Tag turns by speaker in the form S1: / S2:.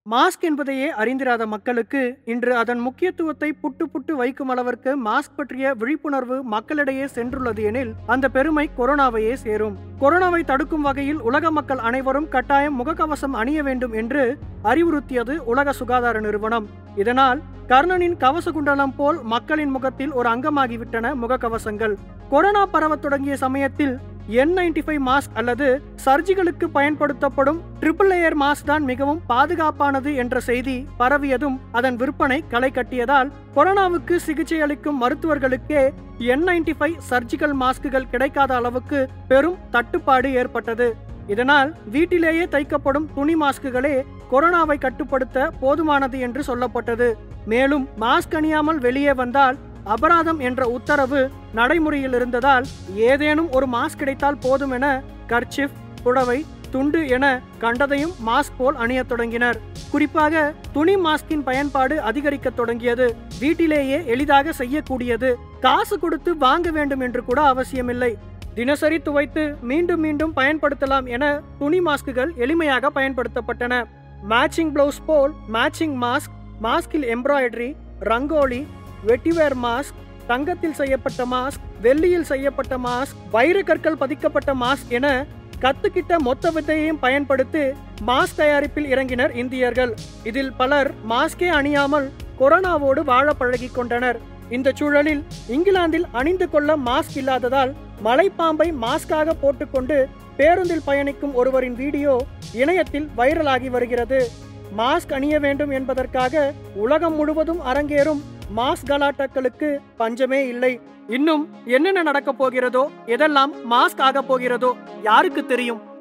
S1: mask என்பதையே அறிந்திராத மக்களுக்கு இன்று அதன் முக்கியத்துவத்தை புட்டு புட்டு வைக்கும் அளவிற்கு மாஸ்க் பற்றிய விழிப்புணர்வு மக்களிடையே சென்றுள்ளது எனில் அந்த பெருமை கொரோனாவையே சேரும் கொரோனாவை தடுக்கும் வகையில் உலக மக்கள் அனைவரும் கட்டாயம் முகக்கவசம் அணிய வேண்டும் என்று அறிவுறுத்தியது உலக சுகாதார நிறுவனம் இதனால் கர்ணனின் கவச குண்டலம் போல் மக்களின் முகத்தில் ஒரு அங்கமாகிவிட்டன முகக்கவசங்கள் கொரோனா பரவத் தொடங்கிய சமயத்தில் என் நைன்டி ஃபைவ் மாஸ்க் அல்லது சர்ஜிகளுக்கு பயன்படுத்தப்படும் ட்ரிபிள் லேயர் மாஸ்க் தான் மிகவும் பாதுகாப்பானது என்ற செய்தி பரவியதும் அதன் விற்பனை களை கட்டியதால் கொரோனாவுக்கு சிகிச்சை அளிக்கும் மருத்துவர்களுக்கே என் நைன்டி ஃபைவ் சர்ஜிக்கல் மாஸ்குகள் கிடைக்காத அளவுக்கு பெரும் தட்டுப்பாடு ஏற்பட்டது இதனால் வீட்டிலேயே தைக்கப்படும் துணி மாஸ்குகளே கொரோனாவை கட்டுப்படுத்த போதுமானது என்று சொல்லப்பட்டது மேலும் மாஸ்க் அணியாமல் வெளியே வந்தால் அபராதம் என்ற உத்தரவு நடைமுறையில் இருந்ததால் ஏதேனும் ஒரு மாஸ்க் கிடைத்தால் போதும் என கர்ச்சிப் புடவை துண்டு என கண்டதையும் மாஸ்க் போல் அணியத் தொடங்கினர் குறிப்பாக துணி மாஸ்கின் பயன்பாடு அதிகரிக்க தொடங்கியது வீட்டிலேயே எளிதாக செய்யக்கூடியது காசு கொடுத்து வாங்க வேண்டும் என்று கூட அவசியமில்லை தினசரி துவைத்து மீண்டும் மீண்டும் பயன்படுத்தலாம் என துணி மாஸ்குகள் எளிமையாக பயன்படுத்தப்பட்டன மேட்சிங் பிளவுஸ் போல் மேட்சிங் மாஸ்க் மாஸ்கில் எம்ப்ராய்டரி ரங்கோலி வெட்டிவேர் மாஸ்க் தங்கத்தில் செய்யப்பட்ட மாஸ்க் வெள்ளியில் செய்யப்பட்ட மாஸ்க் வைர கற்கள் பதிக்கப்பட்ட மாஸ்க் என கத்துக்கிட்ட மொத்த வித்தையையும் பயன்படுத்தி மாஸ்க் தயாரிப்பில் இறங்கினர் இந்தியர்கள் இதில் பலர் மாஸ்கே அணியாமல் கொரோனாவோடு வாழ பழகிக் கொண்டனர் இந்த சூழலில் இங்கிலாந்தில் அணிந்து கொள்ள மாஸ்க் இல்லாததால் மலைப்பாம்பை மாஸ்காக போட்டுக்கொண்டு பேருந்தில் பயணிக்கும் ஒருவரின் வீடியோ இணையத்தில் வைரலாகி வருகிறது மாஸ்க் அணிய வேண்டும் என்பதற்காக உலகம் முழுவதும் அரங்கேறும் மாஸ்க் கலாட்டாக்களுக்கு பஞ்சமே இல்லை இன்னும் என்னென்ன நடக்கப் போகிறதோ எதெல்லாம் மாஸ்க் ஆக போகிறதோ யாருக்கு தெரியும்